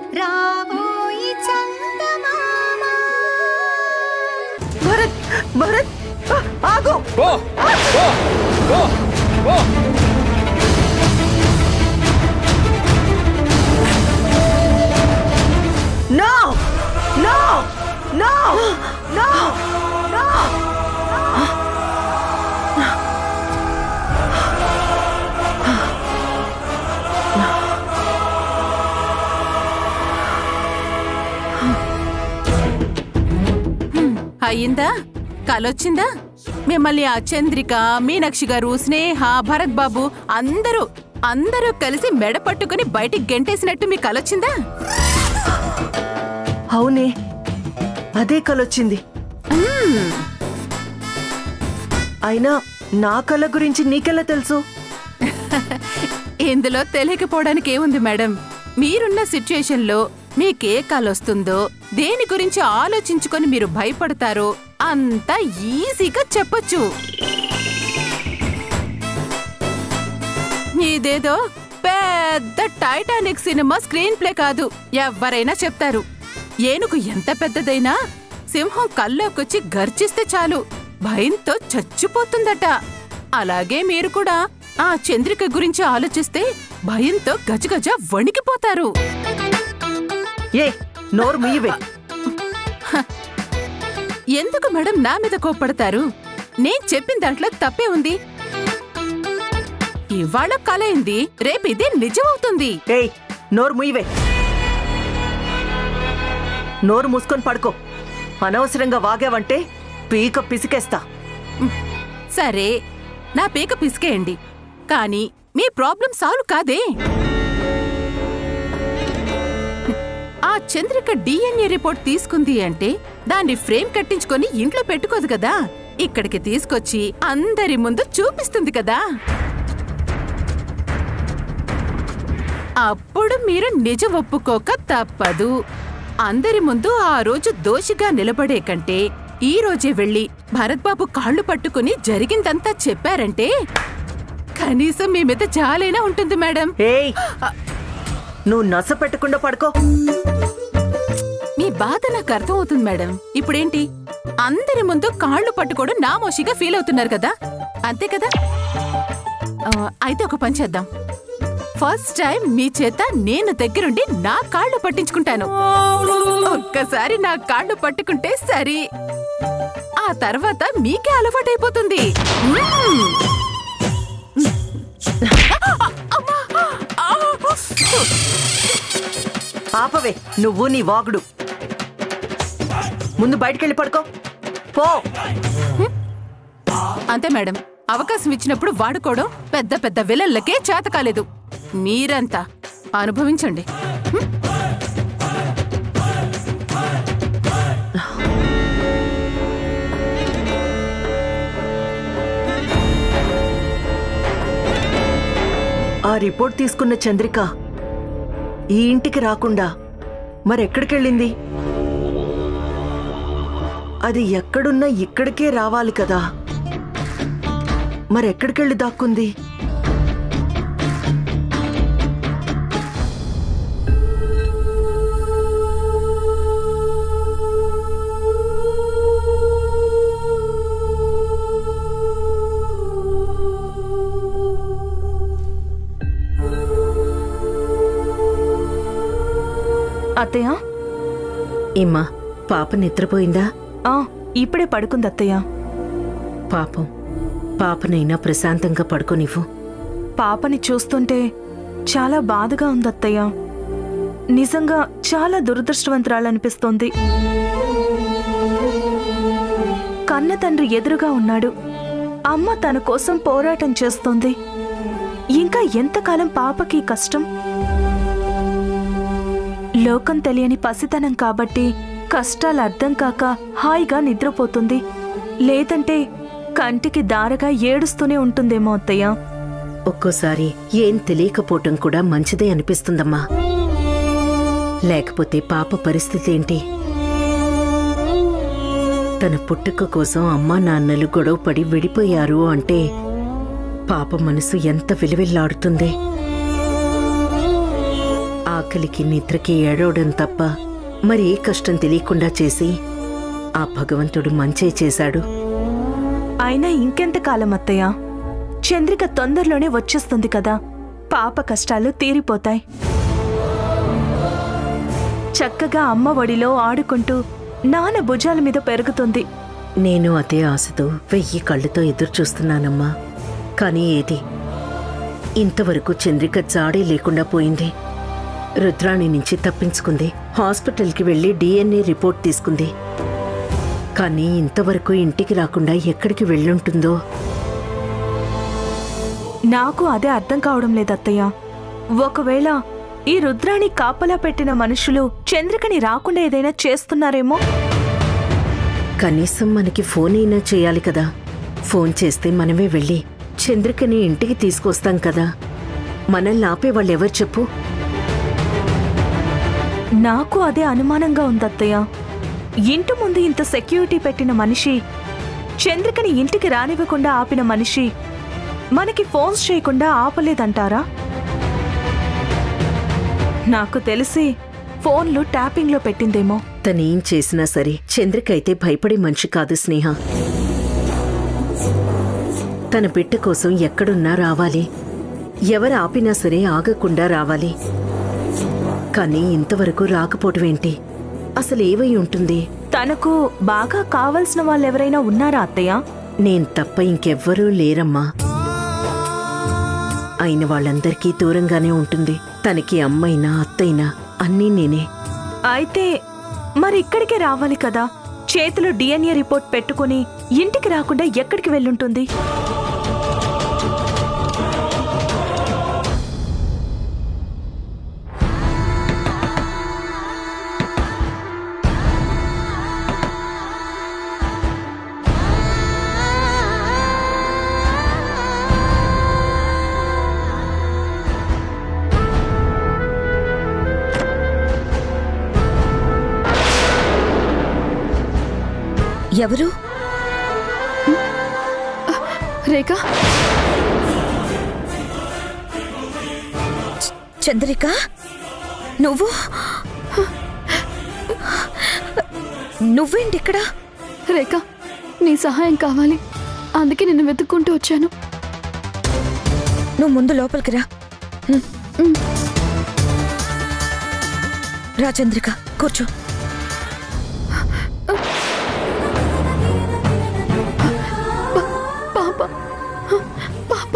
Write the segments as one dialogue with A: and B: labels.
A: రాబోయి చందమామ
B: భరత్ భరత్ ఆ, ఆగు
C: ఓ ఓ ఓ ఓ
B: no no no no no
D: అయ్యిందా కలొచ్చిందా మిమ్మల్ని ఆ చంద్రిక మీనాక్షి గారు స్నేహ భరత్ బాబు అందరూ అందరూ కలిసి మెడ పట్టుకుని బయటికి గెంటేసినట్టు మీ కలొచ్చిందా
B: అవునే అదే కలొచ్చింది అయినా నా కళ గురించి నీకెలా తెలుసు
D: ఇందులో తెలియకపోవడానికి ఏముంది మేడం మీరున్న సిచ్యుయేషన్లో మీకే కలొస్తుందో దేని గురించి ఆలోచించుకొని మీరు భయపడతారో అంతా ఈజీగా చెప్పొచ్చు ఇదేదో పెద్ద టైటానిక్ సినిమా స్క్రీన్ ప్లే కాదు ఎవరైనా చెప్తారు ఏనుగు ఎంత పెద్దదైనా సింహం కల్లోకొచ్చి గర్జిస్తే చాలు భయంతో చచ్చిపోతుందట అలాగే మీరు కూడా ఆ చంద్రిక గురించి ఆలోచిస్తే భయంతో గజగజ వణికిపోతారు
B: ఏ నోరు ముయ్యవే
D: ఎందుకు మేడం నా మీద కోప్పడతారు నేను చెప్పిన దాంట్లో తప్పే ఉంది ఇవాళ కల అయింది రేపు ఇదే నిజమవుతుంది
B: ఏయ్ నోరు ముయ్యవే నోరు మూసుకొని పడుకో అనవసరంగా వాగావంటే పీక పిసికేస్తా
D: సరే నా పీక పిసికేయండి కానీ మీ ప్రాబ్లం సాల్వ్ కాదే ఆ చంద్రిక డిఎన్ఏ రిపోర్ట్ తీసుకుంది అంటే దాన్ని ఫ్రేమ్ కట్టించుకొని ఇంట్లో పెట్టుకోదు కదా ఇక్కడికి తీసుకొచ్చి అందరి ముందు చూపిస్తుంది కదా అప్పుడు మీరు నిజం ఒప్పుకోక తప్పదు అందరి ముందు ఆ రోజు దోషిగా నిలబడే కంటే ఈ రోజే వెళ్ళి భరత్ బాబు కాళ్ళు పట్టుకుని జరిగిందంతా చెప్పారంటే కనీసం మీ మీద జాలైనా ఉంటుంది మేడం
B: ఏయ్ నువ్వు నస పెట్టకుండా పడుకో
D: మీ బాధ నాకు అర్థమవుతుంది మేడం ఇప్పుడేంటి అందరి ముందు కాళ్ళు పట్టుకోవడం నామోషిగా ఫీల్ అవుతున్నారు కదా అంతే కదా ఆ, అయితే ఒక పని చేద్దాం ఫస్ట్ టైం మీ చేత నేను దగ్గరుండి నా కాళ్ళు పట్టించుకుంటాను ఒక్కసారి నా కాళ్ళు పట్టుకుంటే సరి ఆ తర్వాత మీకే అలవాటైపోతుంది మ్మ్. అమ్మా! ఆ!
B: ఆపవే నువ్వు నీ వాగుడు ముందు బయటికెళ్ళి పడుకో పో
D: అంతే మేడం అవకాశం ఇచ్చినప్పుడు వాడుకోవడం పెద్ద పెద్ద విలన్లకే చేత కాలేదు మీరంతా అనుభవించండి హ్మ్.
B: ఆ రిపోర్ట్ తీసుకున్న చంద్రిక ఈ ఇంటికి రాకుండా మరెక్కడికెళ్ళింది అది ఎక్కడున్నా ఇక్కడికే రావాలి కదా మరెక్కడికెళ్ళి దాక్కుంది
E: అత్తయ్య
F: ఏమ్మా పాప నిద్రపోయిందా
E: ఆ ఇప్పుడే పడుకుంది అత్తయ్య
F: పాపం పాపనైనా ప్రశాంతంగా పడుకోనివ్వు
E: పాపని చూస్తుంటే చాలా బాధగా ఉంది అత్తయ్య నిజంగా చాలా దురదృష్టవంతురాలనిపిస్తోంది కన్న తండ్రి ఎదురుగా ఉన్నాడు అమ్మ తన కోసం పోరాటం చేస్తోంది ఇంకా ఎంతకాలం పాపకి ఈ కష్టం లోకం తెలియని పసితనం కాబట్టి కష్టాలు అర్థం కాక హాయిగా నిద్రపోతుంది లేదంటే కంటికి దారగా ఏడుస్తూనే ఉంటుందేమో అత్తయ్య
F: ఒక్కోసారి ఏం తెలియకపోవటం కూడా మంచిదే అనిపిస్తుందమ్మా లేకపోతే పాప పరిస్థితి ఏంటి తన పుట్టుక కోసం అమ్మా నాన్నలు గొడవపడి విడిపోయారు అంటే పాప మనసు ఎంత విలువిల్లాడుతుంది ఆ ఆకలికి నిద్రకి ఏడవడం తప్ప మరి ఏ కష్టం తెలియకుండా చేసి ఆ భగవంతుడు మంచే చేశాడు
E: అయినా ఇంకెంతకాలం అత్తయ్య చంద్రిక తొందరలోనే వచ్చేస్తుంది కదా పాప కష్టాలు తీరిపోతాయి చక్కగా అమ్మ ఒడిలో ఆడుకుంటూ నాన్న భుజాల మీద పెరుగుతుంది
F: నేను అదే ఆశతో వెయ్యి కళ్ళతో ఎదురు చూస్తున్నానమ్మా కానీ ఏది ఇంతవరకు చంద్రిక జాడే లేకుండా పోయింది రుద్రాణి నుంచి తప్పించుకుంది హాస్పిటల్కి వెళ్ళి డిఎన్ఏ రిపోర్ట్ తీసుకుంది కానీ ఇంతవరకు ఇంటికి రాకుండా ఎక్కడికి వెళ్ళుంటుందో
E: నాకు అదే అర్థం కావడం లేదు అత్తయ్య ఒకవేళ ఈ రుద్రాణి కాపలా పెట్టిన మనుషులు చంద్రికని రాకుండా ఏదైనా చేస్తున్నారేమో
F: కనీసం మనకి ఫోన్ అయినా చేయాలి కదా ఫోన్ చేస్తే మనమే వెళ్ళి చంద్రికని ఇంటికి తీసుకొస్తాం కదా మనల్ని ఆపే వాళ్ళు ఎవరు చెప్పు
E: నాకు అదే అనుమానంగా ఉంది అత్తయ్య ఇంటి ముందు ఇంత సెక్యూరిటీ పెట్టిన మనిషి చంద్రికని ఇంటికి రానివ్వకుండా ఆపిన మనిషి మనకి ఫోన్స్ చేయకుండా ఆపలేదంటారా నాకు తెలిసి ఫోన్లు ట్యాపింగ్లో పెట్టిందేమో
F: తనేం చేసినా సరే చంద్రిక అయితే భయపడే మనిషి కాదు స్నేహ తన బిడ్డ కోసం ఎక్కడున్నా రావాలి ఎవరు ఆపినా సరే ఆగకుండా రావాలి కానీ ఇంతవరకు రాకపోవటం ఏంటి అసలు ఏవై ఉంటుంది
E: తనకు బాగా కావలసిన వాళ్ళెవరైనా ఉన్నారా అత్తయ్య
F: నేను తప్ప ఇంకెవ్వరూ లేరమ్మా అయిన వాళ్ళందరికీ దూరంగానే ఉంటుంది తనకి అమ్మైనా అత్తైనా అన్నీ నేనే
E: అయితే మరి ఇక్కడికే రావాలి కదా చేతిలో డిఎన్ఏ రిపోర్ట్ పెట్టుకుని ఇంటికి రాకుండా ఎక్కడికి వెళ్ళుంటుంది
A: ఎవరు
G: రేఖ
A: చంద్రిక నువ్వు నువ్వేంటి ఇక్కడ
G: రేఖ నీ సహాయం కావాలి అందుకే నిన్ను వెతుక్కుంటూ వచ్చాను
A: నువ్వు ముందు లోపలికి రా హ్మ్. రా చంద్రిక కూర్చో
G: పాప పాప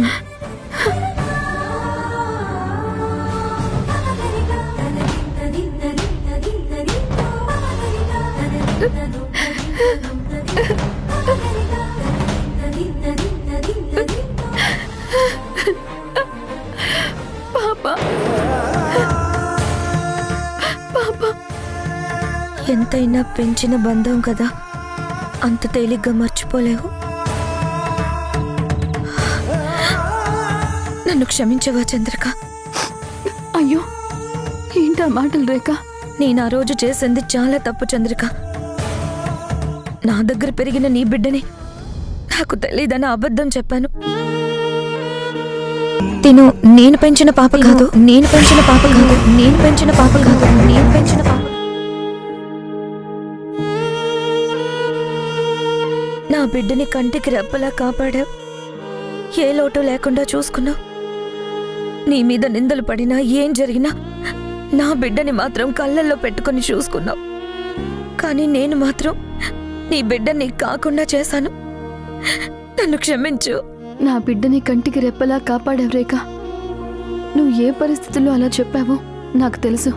G: పాప పాప
A: ఎంతైనా పెంచిన బంధం కదా అంత తేలిగ్గా మర్చిపోలేవు నన్ను క్షమించవా చంద్రిక
G: అయ్యో ఏంటా మాటలు రేఖ
A: నేను ఆ రోజు చేసింది చాలా తప్పు చంద్రిక నా దగ్గర పెరిగిన నీ బిడ్డని నాకు తెలీదని అబద్ధం చెప్పాను తిను నేను పెంచిన పాప కాదు నేను పెంచిన పాప కాదు నేను పెంచిన పాప కాదు నేను పెంచిన పాప నా బిడ్డని కంటికి రెప్పలా కాపాడావు ఏ లోటు లేకుండా చూసుకున్నావు నీ మీద నిందలు పడినా ఏం జరిగినా నా బిడ్డని మాత్రం కళ్ళల్లో పెట్టుకొని చూసుకున్నావు కానీ నేను మాత్రం నీ బిడ్డని కాకుండా చేశాను నన్ను క్షమించు
G: నా బిడ్డని కంటికి రెప్పలా కాపాడావు రేఖ నువ్వు ఏ పరిస్థితుల్లో అలా చెప్పావో నాకు తెలుసు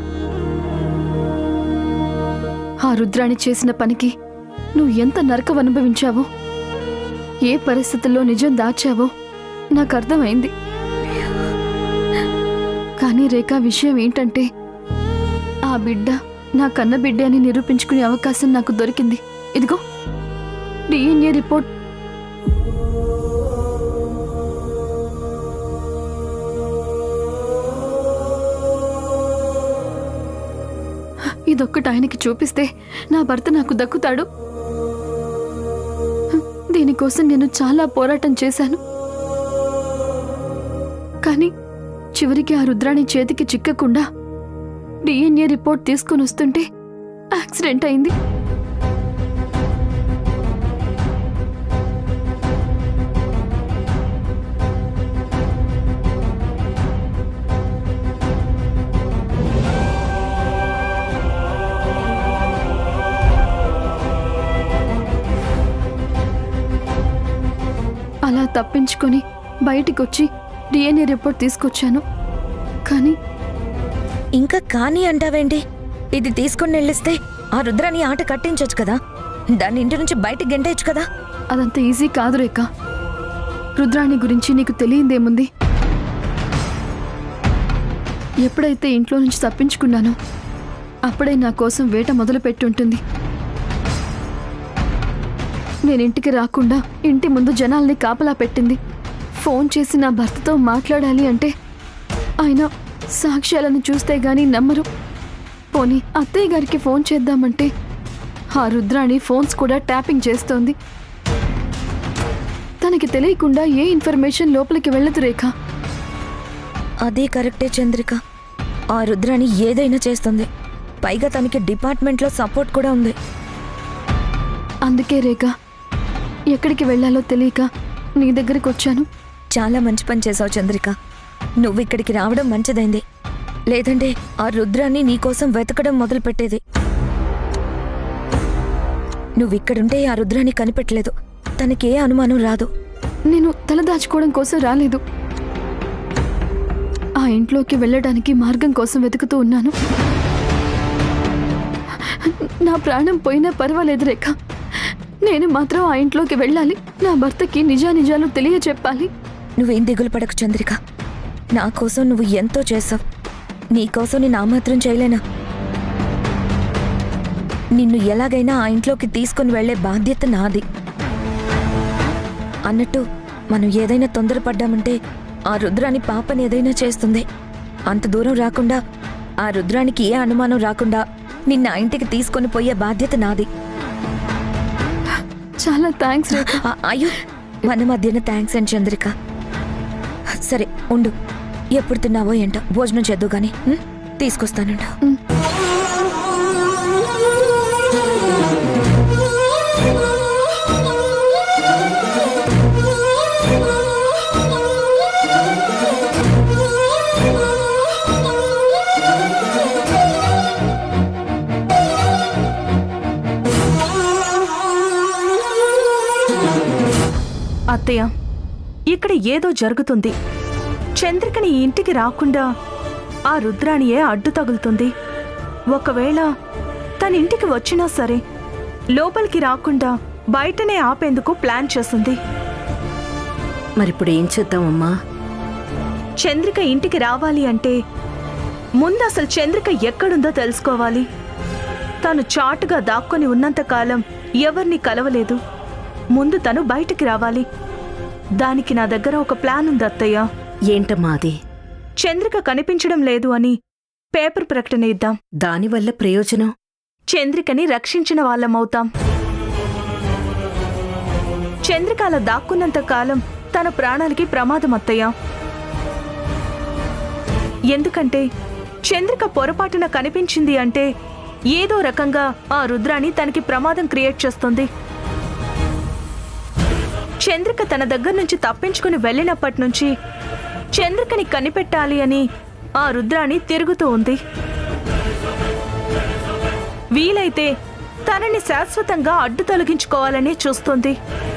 G: ఆ రుద్రాణి చేసిన పనికి నువ్వు ఎంత నరకం అనుభవించావో ఏ పరిస్థితుల్లో నిజం దాచావో నాకు అర్థమైంది కానీ రేఖ విషయం ఏంటంటే ఆ బిడ్డ నా కన్న బిడ్డ అని నిరూపించుకునే అవకాశం నాకు దొరికింది ఇదిగో డిఎన్ఏ రిపోర్ట్ ఇదొక్కటి ఆయనకి చూపిస్తే నా భర్త నాకు దక్కుతాడు దీనికోసం నేను చాలా పోరాటం చేశాను కానీ చివరికి ఆ రుద్రాణి చేతికి చిక్కకుండా డిఎన్ఏ రిపోర్ట్ తీసుకొని వస్తుంటే యాక్సిడెంట్ అయింది అలా తప్పించుకొని బయటికొచ్చి డిఎన్ఏ రిపోర్ట్ తీసుకొచ్చాను కానీ
A: ఇంకా కానీ అంటావేంటి ఇది తీసుకుని వెళ్ళిస్తే ఆ రుద్రాని ఆట కట్టించొచ్చు కదా దాన్ని ఇంటి నుంచి బయటికి గెంటేయచ్చు కదా
G: అదంత ఈజీ కాదు రేఖ రుద్రాణి గురించి నీకు తెలియందేముంది ఎప్పుడైతే ఇంట్లో నుంచి తప్పించుకున్నానో అప్పుడే నా కోసం వేట మొదలు పెట్టుంటుంది నేను ఇంటికి రాకుండా ఇంటి ముందు జనాల్ని కాపలా పెట్టింది ఫోన్ చేసి నా భర్తతో మాట్లాడాలి అంటే ఆయన సాక్ష్యాలను చూస్తే గాని నమ్మరు పోనీ అత్తయ్య గారికి ఫోన్ చేద్దామంటే ఆ రుద్రాణి ఫోన్స్ కూడా ట్యాపింగ్ చేస్తోంది తనకి తెలియకుండా ఏ ఇన్ఫర్మేషన్ లోపలికి వెళ్ళదు రేఖ
A: అదే కరెక్టే చంద్రిక ఆ రుద్రాని ఏదైనా చేస్తుంది పైగా తనకి డిపార్ట్మెంట్లో సపోర్ట్ కూడా ఉంది
G: అందుకే రేఖ ఎక్కడికి వెళ్ళాలో తెలియక నీ దగ్గరికి వచ్చాను
A: చాలా మంచి పని చేసావు చంద్రిక నువ్వు ఇక్కడికి రావడం మంచిదైంది లేదంటే ఆ రుద్రాన్ని నీకోసం వెతకడం మొదలు పెట్టేది నువ్వు ఇక్కడుంటే ఆ రుద్రాన్ని కనిపెట్టలేదు తనకే అనుమానం రాదు
G: నేను తలదాచుకోవడం కోసం రాలేదు ఆ ఇంట్లోకి వెళ్ళడానికి మార్గం కోసం వెతుకుతూ ఉన్నాను నా ప్రాణం పోయినా పర్వాలేదు రేఖ నేను మాత్రం ఆ ఇంట్లోకి వెళ్ళాలి నా భర్తకి నిజానిజాలు తెలియచెప్పాలి
A: నువ్వేం దిగులు పడకు చంద్రిక నా కోసం నువ్వు ఎంతో చేసావు నీకోసం నేను ఆ మాత్రం చేయలేనా నిన్ను ఎలాగైనా ఆ ఇంట్లోకి తీసుకుని వెళ్లే బాధ్యత నాది అన్నట్టు మనం ఏదైనా తొందరపడ్డామంటే ఆ రుద్రాని పాపని ఏదైనా చేస్తుంది అంత దూరం రాకుండా ఆ రుద్రానికి ఏ అనుమానం రాకుండా నిన్న ఆ ఇంటికి తీసుకొని పోయే బాధ్యత నాది
G: చాలా థ్యాంక్స్ రేఖ
A: ఆ, అయ్యో మన మధ్యన థ్యాంక్స్ అండి చంద్రిక సరే ఉండు ఎప్పుడు తిన్నావో ఏంటో భోజనం చేద్దు గాని ఉం? తీసుకొస్తానంట
E: అత్తయ్య ఇక్కడ ఏదో జరుగుతుంది చంద్రికని ఈ ఇంటికి రాకుండా ఆ రుద్రాణియే అడ్డు తగులుతుంది ఒకవేళ తన ఇంటికి వచ్చినా సరే లోపలికి రాకుండా బయటనే ఆపేందుకు ప్లాన్ చేస్తుంది
F: మరిప్పుడు ఏం చేద్దామమ్మా
E: చంద్రిక ఇంటికి రావాలి అంటే ముందు అసలు చంద్రిక ఎక్కడుందో తెలుసుకోవాలి తను చాటుగా దాక్కొని ఉన్నంతకాలం ఎవరిని కలవలేదు ముందు తను బయటికి రావాలి దానికి నా దగ్గర ఒక ప్లాన్ ఉంది అత్తయ్య
F: ఏంటమ్మా అది
E: చంద్రిక కనిపించడం లేదు అని పేపర్ ప్రకటన ఇద్దాం
F: దానివల్ల ప్రయోజనం
E: చంద్రికని రక్షించిన వాళ్ళమవుతాం చంద్రిక అలా దాక్కున్నంత కాలం తన ప్రాణాలకి ప్రమాదం అత్తయ్య ఎందుకంటే చంద్రిక పొరపాటున కనిపించింది అంటే ఏదో రకంగా ఆ రుద్రాని తనకి ప్రమాదం క్రియేట్ చేస్తుంది చంద్రిక తన దగ్గర నుంచి తప్పించుకుని వెళ్ళినప్పటి నుంచి చంద్రికని కనిపెట్టాలి అని ఆ రుద్రాణి తిరుగుతూ ఉంది వీలైతే తనని శాశ్వతంగా అడ్డు తొలగించుకోవాలని చూస్తుంది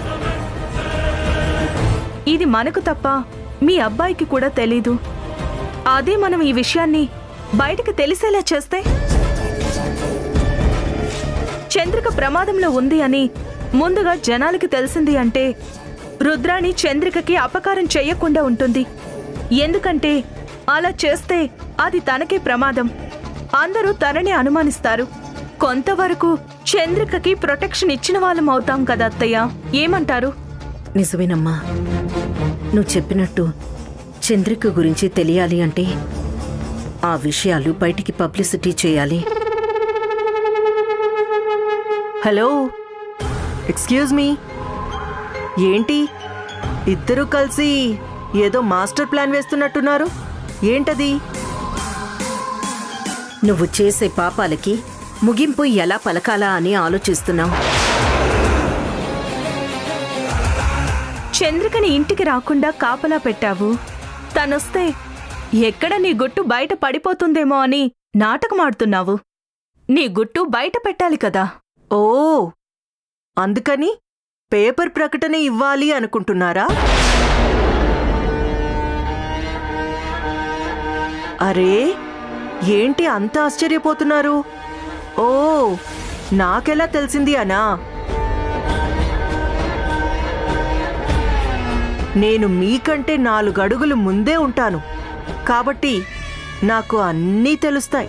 E: ఇది మనకు తప్ప మీ అబ్బాయికి కూడా తెలీదు అదే మనం ఈ విషయాన్ని బయటకు తెలిసేలా చేస్తే చంద్రిక ప్రమాదంలో ఉంది అని ముందుగా జనాలకి తెలిసింది అంటే రుద్రాణి చంద్రికకి అపకారం చెయ్యకుండా ఉంటుంది ఎందుకంటే అలా చేస్తే అది తనకే ప్రమాదం అందరూ తనని అనుమానిస్తారు కొంతవరకు చంద్రికకి ప్రొటెక్షన్ ఇచ్చిన వాళ్ళం అవుతాం కదా అత్తయ్య ఏమంటారు
F: నిజమేనమ్మా నువ్వు చెప్పినట్టు చంద్రిక గురించి తెలియాలి అంటే ఆ విషయాలు బయటికి పబ్లిసిటీ చేయాలి
B: హలో ఎక్స్క్యూజ్ మీ ఏంటి ఇద్దరు కలిసి ఏదో మాస్టర్ ప్లాన్ వేస్తున్నట్టున్నారు ఏంటది
F: నువ్వు చేసే పాపాలకి ముగింపు ఎలా పలకాలా అని ఆలోచిస్తున్నావు
E: చంద్రికని ఇంటికి రాకుండా కాపలా పెట్టావు తనొస్తే ఎక్కడ నీ గుట్టు బయట పడిపోతుందేమో అని నాటకమాడుతున్నావు నీ గుట్టు బయట పెట్టాలి కదా
B: ఓ అందుకని పేపర్ ప్రకటన ఇవ్వాలి అనుకుంటున్నారా అరే ఏంటి అంత ఆశ్చర్యపోతున్నారు ఓ నాకెలా తెలిసింది అనా నేను మీకంటే నాలుగు అడుగులు ముందే ఉంటాను కాబట్టి నాకు అన్నీ తెలుస్తాయి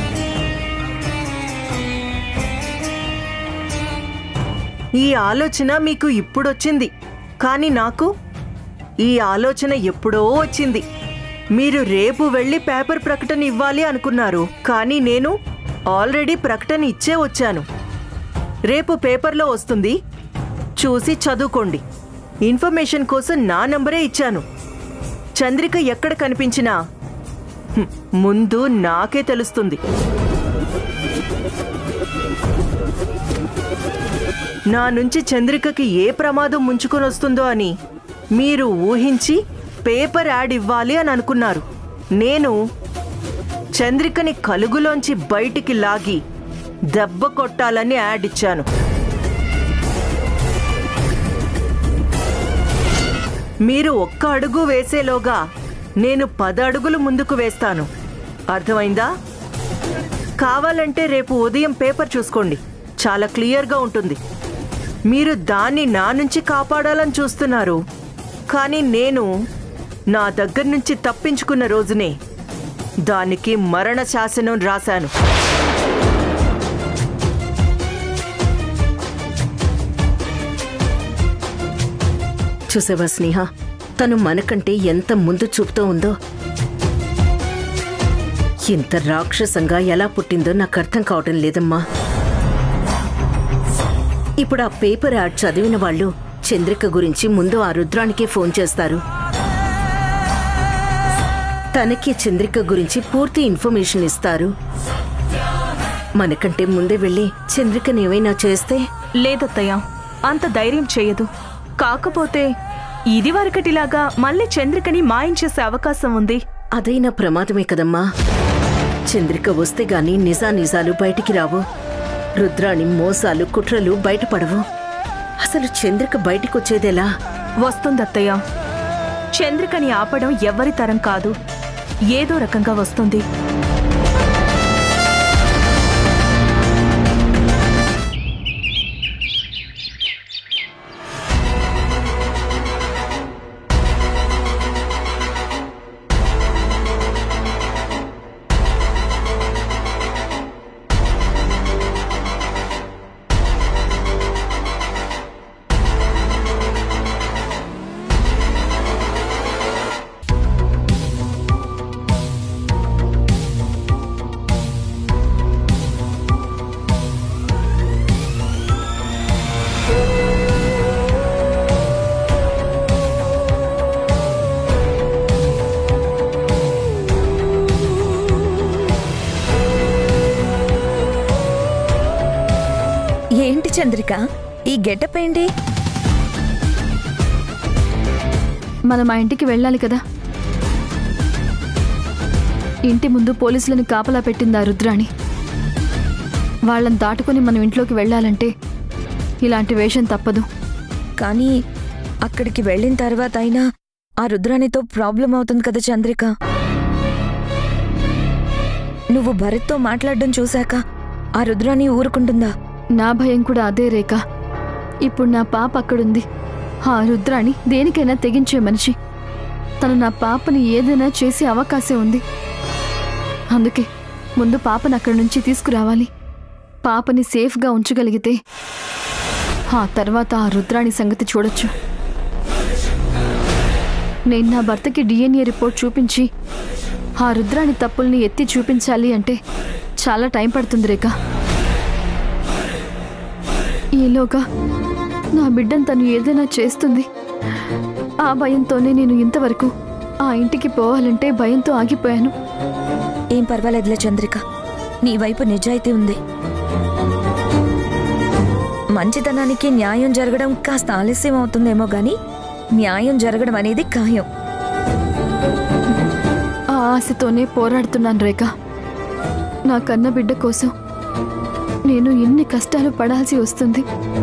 B: ఈ ఆలోచన మీకు ఇప్పుడొచ్చింది కానీ నాకు ఈ ఆలోచన ఎప్పుడో వచ్చింది మీరు రేపు వెళ్ళి పేపర్ ప్రకటన ఇవ్వాలి అనుకున్నారు కానీ నేను ఆల్రెడీ ప్రకటన ఇచ్చే వచ్చాను రేపు పేపర్లో వస్తుంది చూసి చదువుకోండి ఇన్ఫర్మేషన్ కోసం నా నంబరే ఇచ్చాను చంద్రిక ఎక్కడ కనిపించినా హ్మ్, ముందు నాకే తెలుస్తుంది నా నుంచి చంద్రికకి ఏ ప్రమాదం ముంచుకొని వస్తుందో అని మీరు ఊహించి పేపర్ యాడ్ ఇవ్వాలి అని అనుకున్నారు నేను చంద్రికని కలుగులోంచి బయటికి లాగి దెబ్బ కొట్టాలని యాడ్ ఇచ్చాను మీరు ఒక్క అడుగు వేసేలోగా నేను పది అడుగులు ముందుకు వేస్తాను అర్థమైందా కావాలంటే రేపు ఉదయం పేపర్ చూసుకోండి చాలా క్లియర్గా ఉంటుంది మీరు దాన్ని నా నుంచి కాపాడాలని చూస్తున్నారు కానీ నేను నా దగ్గర నుంచి తప్పించుకున్న రోజునే దానికి మరణ శాసనం రాశాను
F: చూసావా స్నేహ తను మనకంటే ఎంత ముందు చూపుతూ ఉందో ఇంత రాక్షసంగా ఎలా పుట్టిందో నాకు అర్థం కావటం లేదమ్మా ఇప్పుడు ఆ పేపర్ యాడ్ చదివిన వాళ్ళు చంద్రిక గురించి ముందు ఆ రుద్రానికే ఫోన్ చేస్తారు తనకి చంద్రిక గురించి పూర్తి ఇన్ఫర్మేషన్ ఇస్తారు మనకంటే ముందే వెళ్ళి చంద్రికని ఏమైనా చేస్తే
E: లేదత్తయ్య అంత ధైర్యం చెయ్యదు కాకపోతే ఇది వరకటిలాగా మళ్ళీ చంద్రికని మాయించేసే అవకాశం ఉంది
F: అదైనా ప్రమాదమే కదమ్మా చంద్రిక వస్తే గాని నిజా నిజాలు బయటికి రావు రుద్రాణి మోసాలు కుట్రలు బయటపడవు అసలు చంద్రిక బయటికొచ్చేదెలా
E: వస్తుందత్తయ్య చంద్రికని ఆపడం ఎవ్వరి తరం కాదు ఏదో రకంగా వస్తుంది
A: ఏంటి చంద్రిక ఈ గెటప్ ఏంటి
G: మనం ఆ ఇంటికి వెళ్ళాలి కదా ఇంటి ముందు పోలీసులను కాపలా పెట్టింది ఆ రుద్రాణి వాళ్ళని దాటుకొని మనం ఇంట్లోకి వెళ్ళాలంటే ఇలాంటి వేషం తప్పదు
A: కానీ అక్కడికి వెళ్ళిన తర్వాత అయినా ఆ రుద్రానితో ప్రాబ్లం అవుతుంది కదా చంద్రిక నువ్వు భరత్తో మాట్లాడడం చూశాక ఆ రుద్రాని ఊరుకుంటుందా
G: నా భయం కూడా అదే రేఖ ఇప్పుడు నా పాప అక్కడుంది ఆ రుద్రాణి దేనికైనా తెగించే మనిషి తను నా పాపని ఏదైనా చేసే అవకాశం ఉంది అందుకే ముందు పాపను అక్కడి నుంచి తీసుకురావాలి పాపని సేఫ్గా ఉంచగలిగితే ఆ తర్వాత ఆ రుద్రాణి సంగతి చూడొచ్చు నేను నా భర్తకి డిఎన్ఏ రిపోర్ట్ చూపించి ఆ రుద్రాణి తప్పుల్ని ఎత్తి చూపించాలి అంటే చాలా టైం పడుతుంది రేఖ ఈలోగా నా బిడ్డను తను ఏదైనా చేస్తుంది ఆ భయంతోనే నేను ఇంతవరకు ఆ ఇంటికి పోవాలంటే భయంతో ఆగిపోయాను
A: ఏం పర్వాలేదులే చంద్రిక నీ వైపు నిజాయితీ ఉంది మంచితనానికి న్యాయం జరగడం కాస్త ఆలస్యం అవుతుందేమో గాని న్యాయం జరగడం అనేది ఖాయం
G: ఆ ఆశతోనే పోరాడుతున్నాను రేఖ నా కన్న బిడ్డ కోసం నేను ఎన్ని కష్టాలు పడాల్సి వస్తుంది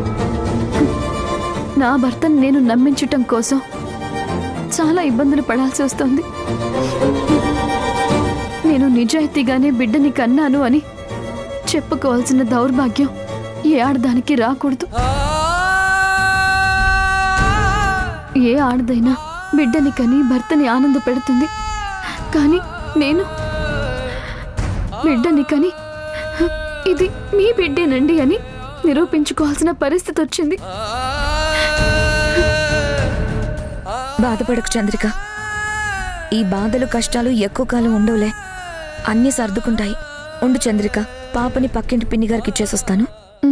G: నా భర్తను నేను నమ్మించటం కోసం చాలా ఇబ్బందులు పడాల్సి వస్తుంది నేను నిజాయితీగానే బిడ్డని కన్నాను అని చెప్పుకోవాల్సిన దౌర్భాగ్యం ఏ ఆడదానికి రాకూడదు ఏ ఆడదైనా బిడ్డని కని భర్తని ఆనంద పెడుతుంది కానీ నేను బిడ్డని కని ఇది మీ బిడ్డేనండి అని నిరూపించుకోవాల్సిన పరిస్థితి వచ్చింది
A: బాధపడకు చంద్రిక ఈ బాధలు కష్టాలు ఎక్కువ కాలం ఉండవులే అన్నీ సర్దుకుంటాయి ఉండు చంద్రిక పాపని పక్కింటి పిన్ని గారికి ఇచ్చేసొస్తాను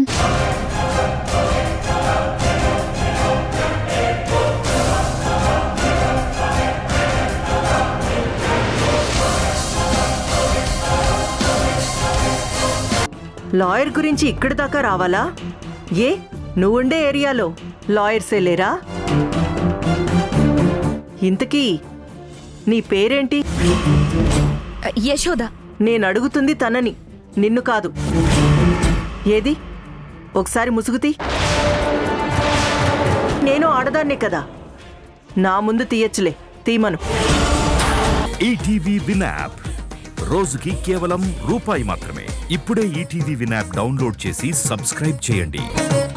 B: లాయర్ గురించి ఇక్కడి దాకా రావాలా ఏ నువ్వుండే ఏరియాలో లాయర్సే లేరా ఇంతకీ నీ పేరేంటి
A: యశోద
B: నేను అడుగుతుంది తనని నిన్ను కాదు ఏది ఒకసారి ముసుగుతీ నేను ఆడదాన్నే కదా నా ముందు తీయచ్చులే తీమను
H: ఈటీవీ విన్ యాప్ రోజుకి కేవలం రూపాయి మాత్రమే ఇప్పుడే ఈటీవీ విన్ యాప్ డౌన్లోడ్ చేసి సబ్స్క్రైబ్ చేయండి